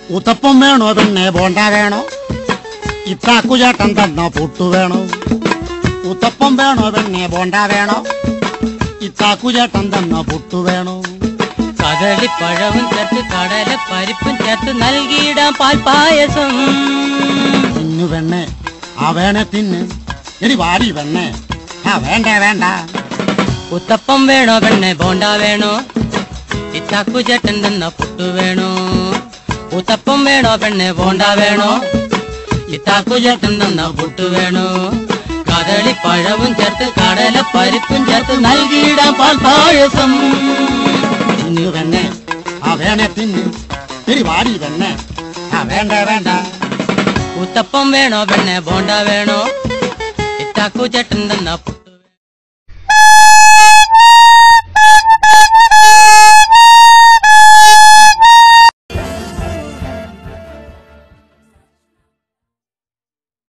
ഉത്തപ്പം വേണോ പിന്നെ ബോണ്ട വേണോ ഇത്താക്കു ചേട്ടൻ തന്ന പുട്ടു വേണോ ഉത്തപ്പം വേണോ പിന്നെ ബോണ്ട വേണോ ഇത്താക്കു ചേട്ടൻ തന്ന പുട്ടു വേണോ കദളിപ്പഴവും ചേർത്ത് കടല പരിപ്പും ചേർത്ത് നൽകിയിടാം പാൽപായസം തിന്നു വെണ്ണേ ആ വേണേ തിന്ന് എടി വാരി വെണ്ണേ ആ വേണ്ട വേണ്ട ഉത്തപ്പം വേണോ പെണ്ണെ ബോണ്ട വേണോ ഇത്താക്കു ചേട്ടൻ തന്ന പുട്ടു വേണോ ഉത്തപ്പം വേണോ പെണ്ണെ ബോണ്ട വേണോ ഇത്താക്കു ചേട്ടൻ തന്ന പുട്ടു വേണോ കദളിപ്പഴവും ചേർത്ത് കടല പരിപ്പും ചേർത്ത് നൽകിയിടാം പാൽപായസം തിന്നു വെണ്ണേ ആ വേണേ തിന്ന് എടി വാരി വെണ്ണേ ആ വേണ്ട വേണ്ട ഉത്തപ്പം വേണോ പെണ്ണെ ബോണ്ട വേണോ ഇത്താക്കു ചേട്ടൻ തന്ന പുട്ടു